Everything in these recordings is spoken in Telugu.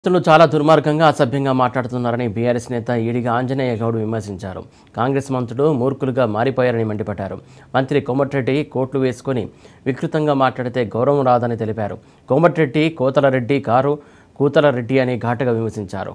రైతులు చాలా దుర్మార్గంగా అసభ్యంగా మాట్లాడుతున్నారని బీఆర్ఎస్ నేత ఈడిగా ఆంజనేయ గౌడ్ విమర్శించారు కాంగ్రెస్ మంత్రులు మూర్ఖులుగా మారిపోయారని మండిపడ్డారు మంత్రి కోమటిరెడ్డి కోట్లు వేసుకొని వికృతంగా మాట్లాడితే గౌరవం రాదని తెలిపారు కోమటిరెడ్డి కోతలరెడ్డి కారు కూతలరెడ్డి అని ఘాటుగా విమర్శించారు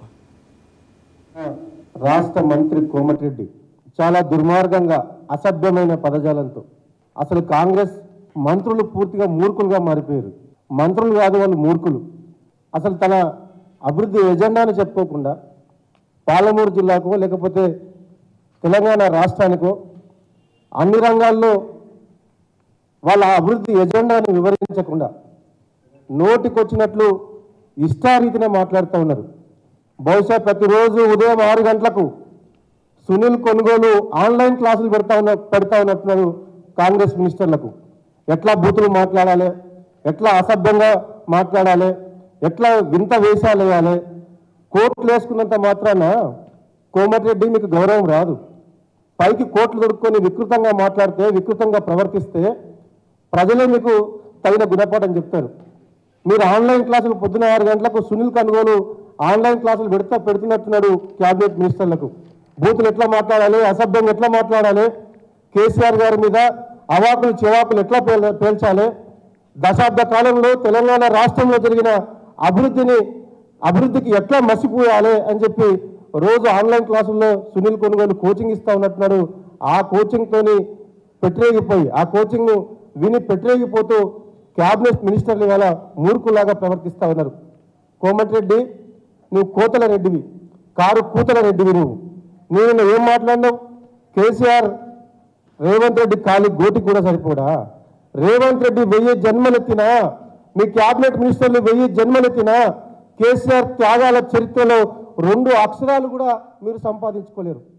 రాష్ట్ర మంత్రి కోమటిరెడ్డి చాలా దుర్మార్గంగా అసభ్యమైన పదజాలంతో అసలు కాంగ్రెస్ మంత్రులు పూర్తిగా మూర్ఖులుగా మారిపోయారు మంత్రులు కాదు వాళ్ళు మూర్ఖులు అసలు తన అభివృద్ధి ఎజెండాను చెప్పుకోకుండా పాలమూరు జిల్లాకో లేకపోతే తెలంగాణ రాష్ట్రానికో అన్ని రంగాల్లో వాళ్ళ అభివృద్ధి ఎజెండాను వివరించకుండా నోటికొచ్చినట్లు ఇష్టారీతినే మాట్లాడుతూ ఉన్నారు బహుశా ప్రతిరోజు ఉదయం ఆరు గంటలకు సునీల్ కొనుగోలు ఆన్లైన్ క్లాసులు పెడతా ఉన్న పెడతా ఉన్నట్టున్నారు కాంగ్రెస్ మినిస్టర్లకు ఎట్లా బూతులు మాట్లాడాలి ఎట్లా అసభ్యంగా మాట్లాడాలి ఎట్లా వింత వేషాలు వేయాలి కోట్లు వేసుకున్నంత మాత్రాన కోమటిరెడ్డి మీకు గౌరవం రాదు పైకి కోట్లు దొరుకుకొని వికృతంగా మాట్లాడితే వికృతంగా ప్రవర్తిస్తే ప్రజలే మీకు తగిన గుణపాఠం చెప్తారు మీరు ఆన్లైన్ క్లాసులు పొద్దున ఆరు గంటలకు సునీల్ కనుగోలు ఆన్లైన్ క్లాసులు పెడతా పెడుతున్నట్టున్నాడు క్యాబినెట్ మినిస్టర్లకు బూతులు ఎట్లా మాట్లాడాలి అసభ్యంగా ఎట్లా మాట్లాడాలి కేసీఆర్ గారి మీద అవాకులు చెవాకులు ఎట్లా పేల్ పేల్చాలి దశాబ్ద కాలంలో తెలంగాణ రాష్ట్రంలో జరిగిన అభివృద్ధిని అభివృద్ధికి ఎట్లా మసిపోయాలి అని చెప్పి రోజు ఆన్లైన్ క్లాసుల్లో సునీల్ కొనుగోలు కోచింగ్ ఇస్తా ఉన్నట్టున్నాడు ఆ కోచింగ్తోని పెట్టరేగిపోయి ఆ కోచింగ్ను విని పెట్టరేగిపోతూ క్యాబినెట్ మినిస్టర్లు ఇవాళ మూర్ఖులాగా ప్రవర్తిస్తా ఉన్నారు కోమటిరెడ్డి నువ్వు కోతల రెడ్డివి కారు కూతల రెడ్డివి నువ్వు నేను నిన్న ఏం మాట్లాడినావు కేసీఆర్ రేవంత్ రెడ్డి కాలి గోటి కూడా సరిపోడా రేవంత్ రెడ్డి వెయ్యి జన్మలెత్తినా మీ క్యాబినెట్ మినిస్టర్లు వెయ్యి జన్మలెత్తినా కేసీఆర్ త్యాగాల చరిత్రలో రెండు అక్షరాలు కూడా మీరు సంపాదించుకోలేరు